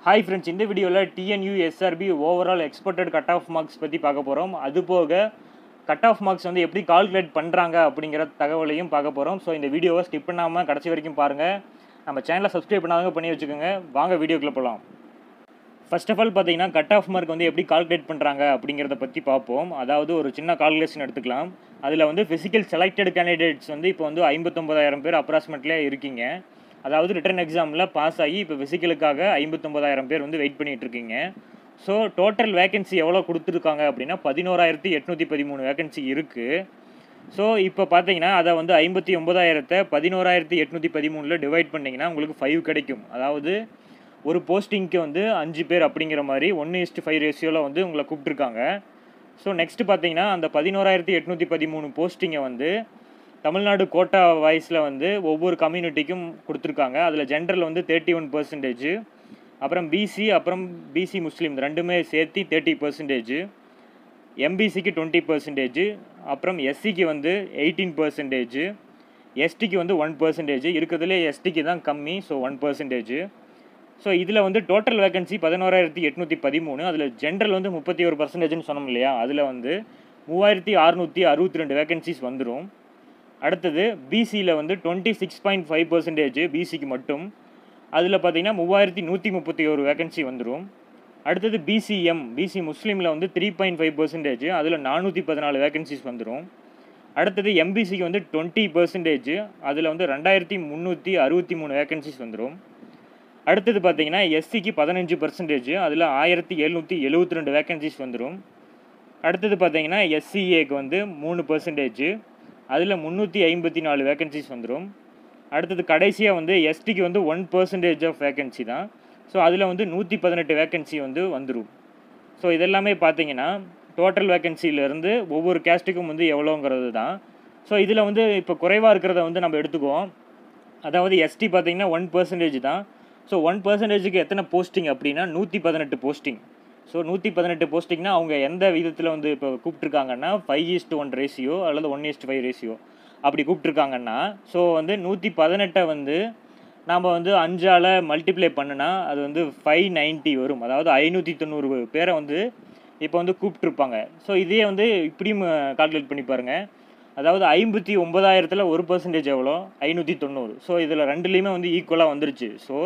hi friends இந்த வீடியோவில் TNUSRB overall expected cut off marks பற்றி பார்க்க போகிறோம் அது போக கட் ஆஃப் மார்க்ஸ் வந்து எப்படி கால்குலேட் பண்ணுறாங்க அப்படிங்கிற தகவலையும் பார்க்க போகிறோம் ஸோ இந்த வீடியோவை ஸ்கிப் பண்ணாமல் கடைசி வரைக்கும் பாருங்கள் நம்ம சேனலை சப்ஸ்கிரைப் பண்ணாதவங்க பண்ணி வச்சுக்கோங்க வாங்க வீடியோக்குள்ளே போகலாம் ஃபர்ஸ்ட் ஆஃப் ஆல் பார்த்தீங்கன்னா கட் ஆஃப் மார்க் வந்து எப்படி கால்குலேட் பண்ணுறாங்க அப்படிங்கிறத பற்றி பார்ப்போம் அதாவது ஒரு சின்ன கால்குலேஷன் எடுத்துக்கலாம் அதில் வந்து ஃபிசிக்கல் செலக்டட் கேண்டிடேட்ஸ் வந்து இப்போ வந்து ஐம்பத்தொம்பதாயிரம் பேர் அப்ராக்சிமேட்லியே இருக்கீங்க அதாவது ரிட்டன் எக்ஸாமில் பாஸ் ஆகி இப்போ ஃபிசிக்கலுக்காக ஐம்பத்தொம்பதாயிரம் பேர் வந்து வெயிட் பண்ணிட்டு இருக்கீங்க ஸோ டோட்டல் வேகன்சி எவ்வளோ கொடுத்துருக்காங்க அப்படின்னா பதினோராயிரத்தி எட்நூற்றி பதிமூணு வேகன்சி இருக்குது ஸோ இப்போ பார்த்தீங்கன்னா அதை வந்து ஐம்பத்தி ஒம்பதாயிரத்தை பதினோராயிரத்தி எட்நூற்றி பதிமூணில் டிவைட் பண்ணிங்கன்னா உங்களுக்கு ஃபைவ் கிடைக்கும் அதாவது ஒரு போஸ்டிங்க்கு வந்து அஞ்சு பேர் அப்படிங்கிற மாதிரி ஒன்று இஸ்ட்டு ஃபைவ் ரேஷியோவில் வந்து உங்களை கூப்பிட்ருக்காங்க ஸோ நெக்ஸ்ட்டு பார்த்தீங்கன்னா அந்த பதினோராயிரத்தி எட்நூற்றி பதிமூணு போஸ்டிங்கை வந்து தமிழ்நாடு கோட்டா வாய்ஸில் வந்து ஒவ்வொரு கம்யூனிட்டிக்கும் கொடுத்துருக்காங்க அதில் ஜென்ரல் வந்து தேர்ட்டி ஒன் பர்சன்டேஜ் அப்புறம் பிசி அப்புறம் பிசி முஸ்லீம் ரெண்டுமே சேர்த்து தேர்ட்டி பர்சன்டேஜ் எம்பிசிக்கு டுவெண்ட்டி பர்சன்டேஜ் அப்புறம் எஸ்சிக்கு வந்து எயிட்டீன் பர்சன்டேஜ் எஸ்டிக்கு வந்து ஒன் பர்சன்டேஜ் இருக்கிறதுலே எஸ்டிக்கு தான் கம்மி ஸோ ஒன் பர்சன்டேஜ் ஸோ இதில் வந்து டோட்டல் வேகன்சி பதினோராயிரத்தி எட்நூற்றி பதிமூணு அதில் ஜென்ரல் வந்து முப்பத்தி ஒரு பர்சன்டேஜ்னு சொன்னோம் இல்லையா அதில் வந்து மூவாயிரத்தி அறுநூற்றி அறுபத்தி ரெண்டு வேகன்சிஸ் வந்துடும் அடுத்தது பிசியில் வந்து twenty six point five percentage பிசிக்கு மட்டும் அதில் பார்த்தீங்கன்னா மூவாயிரத்தி நூற்றி முப்பத்தி ஒரு வேகன்சி வந்துடும் அடுத்தது பிசிஎம் பிசி முஸ்லீமில் வந்து த்ரீ பாயிண்ட் ஃபைவ் பர்சன்டேஜ் அதில் நானூற்றி பதினாலு வேகன்சிஸ் வந்துடும் அடுத்தது எம்பிசிக்கு வந்து டுவெண்ட்டி பர்சன்டேஜ் அதில் வந்து ரெண்டாயிரத்தி முந்நூற்றி அறுபத்தி மூணு வேகன்சிஸ் வந்துடும் அடுத்தது பார்த்தீங்கன்னா எஸ்சிக்கு பதினஞ்சு பர்சன்டேஜ் அதில் ஆயிரத்தி எழுநூற்றி எழுபத்தி ரெண்டு வேகன்சிஸ் வந்துடும் அடுத்தது பார்த்தீங்கன்னா எஸ்சிஏக்கு வந்து மூணு பர்சன்டேஜ் அதில் முந்நூற்றி ஐம்பத்தி நாலு வேகன்சிஸ் வந்துடும் அடுத்தது கடைசியாக வந்து எஸ்டிக்கு வந்து ஒன் பர்சன்டேஜ் ஆஃப் வேகன்சி தான் ஸோ அதில் வந்து நூற்றி பதினெட்டு வேகன்சி வந்து வந்துடும் ஸோ இதெல்லாமே பார்த்தீங்கன்னா டோட்டல் வேகன்சியிலேருந்து ஒவ்வொரு கேஸ்ட்டுக்கும் வந்து எவ்வளோங்கிறது தான் ஸோ இதில் வந்து இப்போ குறைவாக இருக்கிறத வந்து நம்ம எடுத்துக்குவோம் அதாவது எஸ்டி பார்த்தீங்கன்னா ஒன் பர்சன்டேஜ் தான் ஸோ ஒன் பர்சன்டேஜுக்கு எத்தனை போஸ்டிங் அப்படின்னா நூற்றி பதினெட்டு போஸ்டிங் ஸோ நூற்றி பதினெட்டு போஸ்டிங்னா அவங்க எந்த விதத்தில் வந்து இப்போ கூப்பிட்ருக்காங்கன்னா ஃபைவ் ஈஸ்ட் ஒன் ரேஷியோ அல்லது ஒன் ஈஸ்ட் ஃபைவ் ரேஷியோ அப்படி கூப்பிட்ருக்காங்கன்னா ஸோ வந்து நூற்றி பதினெட்டை வந்து நாம் வந்து அஞ்சால் மல்டிப்ளை பண்ணுனா அது வந்து ஃபைவ் நைன்ட்டி வரும் அதாவது ஐநூற்றி தொண்ணூறு பேரை வந்து இப்போ வந்து கூப்பிட்ருப்பாங்க ஸோ இதே வந்து இப்படியும் கால்குலேட் பண்ணி பாருங்கள் அதாவது ஐம்பத்தி ஒம்பதாயிரத்தில் ஒரு பர்சன்டேஜ் எவ்வளோ ஐநூற்றி தொண்ணூறு ஸோ இதில் ரெண்டுலேயுமே வந்து ஈக்குவலாக வந்துருச்சு ஸோ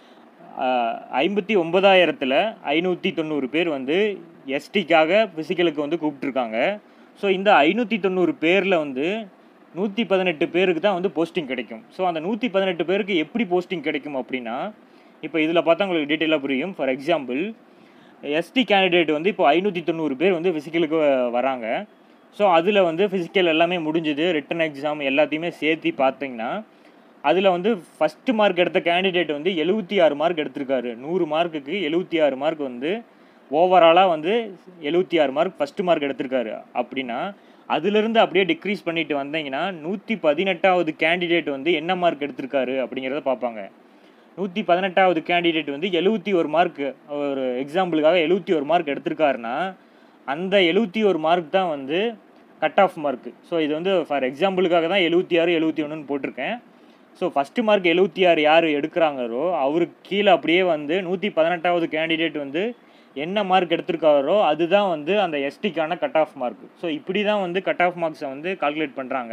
ஐம்பத்தி ஒம்பதாயிரத்தில் ஐநூற்றி தொண்ணூறு பேர் வந்து எஸ்டிக்காக ஃபிசிக்கலுக்கு வந்து கூப்பிட்ருக்காங்க ஸோ இந்த ஐநூற்றி தொண்ணூறு பேரில் வந்து நூற்றி பதினெட்டு பேருக்கு தான் வந்து போஸ்டிங் கிடைக்கும் ஸோ அந்த நூற்றி பதினெட்டு பேருக்கு எப்படி போஸ்டிங் கிடைக்கும் அப்படின்னா இப்போ இதில் பார்த்தா உங்களுக்கு டீட்டெயிலாக புரியும் ஃபார் எக்ஸாம்பிள் எஸ்டி கேண்டிடேட் வந்து இப்போ ஐநூற்றி தொண்ணூறு பேர் வந்து ஃபிசிக்கலுக்கு வராங்க ஸோ அதில் வந்து ஃபிசிக்கல் எல்லாமே முடிஞ்சுது ரிட்டன் எக்ஸாம் எல்லாத்தையுமே சேர்த்து பார்த்தீங்கன்னா அதில் வந்து ஃபஸ்ட்டு மார்க் எடுத்த கேண்டிடேட் வந்து எழுபத்தி ஆறு மார்க் எடுத்திருக்காரு நூறு மார்க்குக்கு எழுபத்தி ஆறு மார்க் வந்து ஓவராலாக வந்து எழுபத்தி ஆறு மார்க் ஃபஸ்ட்டு மார்க் எடுத்திருக்காரு அப்படின்னா அதுலேருந்து அப்படியே டிக்ரீஸ் பண்ணிட்டு வந்தீங்கன்னா நூற்றி பதினெட்டாவது கேண்டிடேட் வந்து என்ன மார்க் எடுத்திருக்காரு அப்படிங்கிறத பார்ப்பாங்க நூற்றி பதினெட்டாவது கேண்டிடேட் வந்து எழுபத்தி ஒரு மார்க் ஒரு எக்ஸாம்பிளுக்காக எழுபத்தி ஒரு மார்க் எடுத்திருக்காருன்னா அந்த எழுபத்தி ஒரு மார்க் தான் வந்து கட் ஆஃப் மார்க் ஸோ இது வந்து ஃபார் எக்ஸாம்பிளுக்காக தான் எழுபத்தி ஆறு எழுபத்தி ஒன்றுன்னு போட்டிருக்கேன் ஸோ ஃபஸ்ட்டு மார்க் எழுபத்தி ஆறு யார் எடுக்கிறாங்களோ அவருக்கு கீழே அப்படியே வந்து நூற்றி பதினெட்டாவது கேண்டிடேட் வந்து என்ன மார்க் எடுத்திருக்காரோ அதுதான் வந்து அந்த எஸ்டிக்கான கட் ஆஃப் மார்க் ஸோ இப்படி தான் வந்து கட் ஆஃப் மார்க்ஸை வந்து கால்குலேட் பண்ணுறாங்க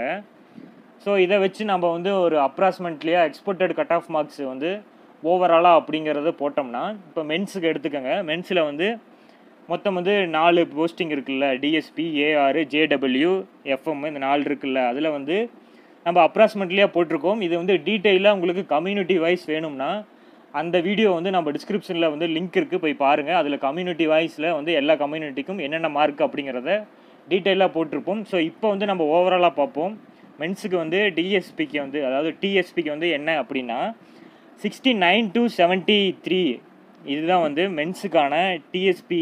ஸோ இதை வச்சு நம்ம வந்து ஒரு அப்ராக்சிமேட்லியாக எக்ஸ்போர்ட்டட் கட் ஆஃப் மார்க்ஸ் வந்து ஓவராலாக அப்படிங்கிறத போட்டோம்னா இப்போ மென்ஸுக்கு எடுத்துக்கோங்க மென்ஸில் வந்து மொத்தம் வந்து நாலு போஸ்டிங் இருக்குல்ல டிஎஸ்பி ஏஆர் ஜேடபிள்யூ எஃப்எம் இந்த நாலு இருக்குல்ல அதில் வந்து நம்ம அப்ராக்சிமேட்லியாக போட்டிருக்கோம் இது வந்து டீட்டெயிலாக உங்களுக்கு கம்யூனிட்டி வைஸ் வேணும்னா அந்த வீடியோ வந்து நம்ம டிஸ்கிரிப்ஷனில் வந்து லிங்க் இருக்குது போய் பாருங்கள் அதில் கம்யூனிட்டி வைஸில் வந்து எல்லா கம்யூனிட்டிக்கும் என்னென்ன மார்க் அப்படிங்கிறத டீட்டெயிலாக போட்டிருப்போம் ஸோ இப்போ வந்து நம்ம ஓவராலாக பார்ப்போம் மென்ஸுக்கு வந்து டிஎஸ்பிக்கு வந்து அதாவது டிஎஸ்பிக்கு வந்து என்ன அப்படின்னா sixty nine to seventy three இதுதான் வந்து மென்ஸுக்கான DSP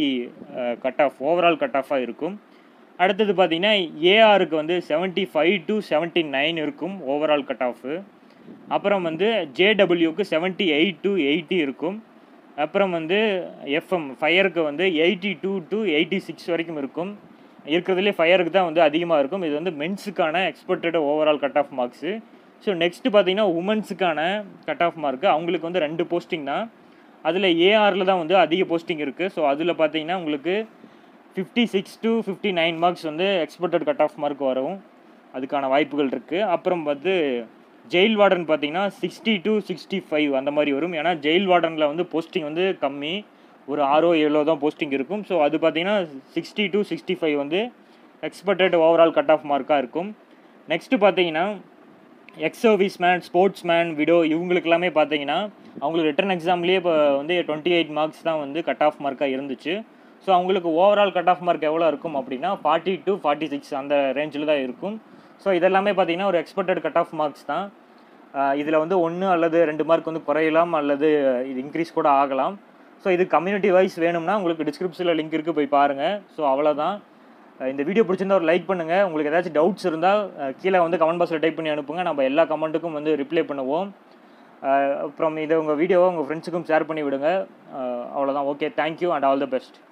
cut off overall cut ஆஃபாக இருக்கும் அடுத்தது பார்த்தீங்கன்னா ஏஆருக்கு வந்து seventy five to seventy nine இருக்கும் ஓவரால் கட் ஆஃபு அப்புறம் வந்து ஜேடபிள்யூக்கு செவன்ட்டி எயிட் டு எயிட்டி இருக்கும் அப்புறம் வந்து எஃப்எம் ஃபயருக்கு வந்து eighty two to eighty six வரைக்கும் இருக்கும் இருக்கிறதுலே ஃபயருக்கு தான் வந்து அதிகமாக இருக்கும் இது வந்து மென்ஸுக்கான expected overall cut off marks so next பார்த்தீங்கன்னா உமன்ஸுக்கான கட் ஆஃப் மார்க்கு அவங்களுக்கு வந்து ரெண்டு போஸ்டிங் தான் அதில் ஏஆரில் தான் வந்து அதிக போஸ்டிங் இருக்குது ஸோ அதில் பார்த்தீங்கன்னா உங்களுக்கு fifty six to fifty nine marks வந்து எக்ஸ்பெக்டட் கட் ஆஃப் மார்க் வரும் அதுக்கான வாய்ப்புகள் இருக்குது அப்புறம் வந்து ஜெயில் வார்டன் பார்த்தீங்கன்னா சிக்ஸ்டி டு சிக்ஸ்டி ஃபைவ் அந்த மாதிரி வரும் ஏன்னா ஜெயில் வார்டனில் வந்து போஸ்டிங் வந்து கம்மி ஒரு ஆறோ ஏழோ தான் போஸ்டிங் இருக்கும் ஸோ அது பார்த்தீங்கன்னா சிக்ஸ்டி டு சிக்ஸ்டி ஃபைவ் வந்து எக்ஸ்பெக்டட் ஓவரால் கட் ஆஃப் மார்க்காக இருக்கும் நெக்ஸ்ட்டு பார்த்தீங்கன்னா ex service man sports man widow இவங்களுக்கு எல்லாமே பார்த்தீங்கன்னா அவங்களுக்கு ரிட்டன் எக்ஸாம்லேயே இப்போ வந்து டுவெண்ட்டி எயிட் மார்க்ஸ் தான் வந்து கட் ஆஃப் மார்க்காக இருந்துச்சு ஸோ அவங்களுக்கு ஓவரால் கட் ஆஃப் மார்க் எவ்வளோ இருக்கும் அப்படின்னா ஃபார்ட்டி டு ஃபார்ட்டி சிக்ஸ் அந்த ரேஞ்சில் தான் இருக்கும் ஸோ இதெல்லாமே பார்த்தீங்கன்னா ஒரு எக்ஸ்பெக்டட் கட் ஆஃப் மார்க்ஸ் தான் இதில் வந்து ஒன்று அல்லது ரெண்டு மார்க் வந்து குறையலாம் அல்லது இது இன்க்ரீஸ் கூட ஆகலாம் ஸோ இது கம்யூனிட்டி வைஸ் வேணும்னா உங்களுக்கு டிஸ்கிரிப்ஷனில் லிங்க் இருக்குது போய் பாருங்கள் ஸோ அவ்வளோதான் இந்த வீடியோ பிடிச்சிருந்தா ஒரு லைக் பண்ணுங்கள் உங்களுக்கு ஏதாச்சும் டவுட்ஸ் இருந்தால் கீழே வந்து கமெண்ட் பாக்ஸில் டைப் பண்ணி அனுப்புங்க நம்ம எல்லா கமெண்ட்டுக்கும் வந்து ரிப்ளை பண்ணுவோம் அப்புறம் இதை உங்கள் வீடியோவை உங்கள் ஃப்ரெண்ட்ஸுக்கும் ஷேர் பண்ணி விடுங்க அவ்வளோதான் okay thank you and all the best